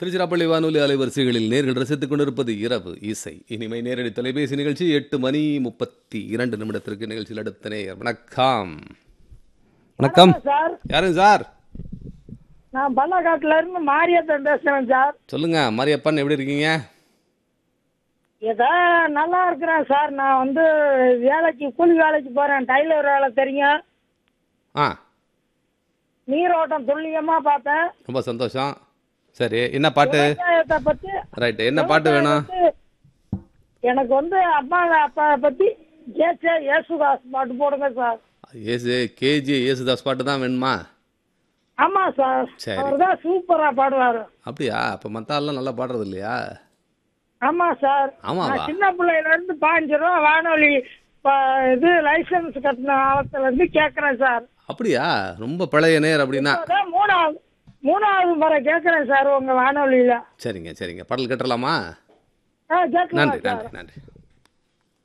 திருச்சிராப்பள்ளி வானொலி அலைவரிசைகளில் நேர்கள் ரசித்துக் கொண்டிருப்பது இரவு இசை இனிமை நேரடி தொலைபேசி நிகழ்ச்சி எட்டு மணி முப்பத்தி இரண்டு நிமிடத்திற்கு நிகழ்ச்சியில் அடுத்த நேயர் வணக்கம் வணக்கம் சார் யாருங்க சார் நான் பள்ளக்காட்டுல இருந்து மாரியத்தன் பேசுறேன் சார் சொல்லுங்க மாரியப்பன் எப்படி இருக்கீங்க ஏதோ நல்லா இருக்கிறேன் சார் நான் வந்து வேலைக்கு கூலி வேலைக்கு போறேன் டைலர் வேலை தெரியும் ஆ நீரோட்டம் துல்லியமா பார்த்தேன் ரொம்ப சந்தோஷம் சரி என்ன பாட்டு விவசாயத்தை பத்தி ரைட்டு என்ன பாட்டு வேணும் விவசாயத்தை எனக்கு வந்து அம்மா அப்பா பத்தி ஜேசே யேசுதாஸ் பாட்டு போடுங்க சார் ஏசு கேஜி ஏசுதாஸ் பாட்டு தான் வேணுமா ஆமா சார் சரி. அவர் தான் சூப்பரா பாடுவாரு அப்படியா அப்போ மற்ற ஆள்லாம் நல்லா பாடுறது இல்லையா ஆமா சார் ஆமாவா? நான் சின்ன பிள்ளையில இருந்து பாஞ்சு ரூபா வானொலி ப- இது லைசன்ஸ் கட்டின காலத்துல இருந்து கேக்குறேன் சார் அப்படியா ரொம்ப பழைய நேர் அப்படின்னா இப்பதான் மூணாவது மூணாவது முறை கேக்குறேன் சார் உங்க வானொலியில சரிங்க சரிங்க பாடல் கட்டலாமா ஆ கேட்கலாம் நன்றி சார் நன்றி நன்றி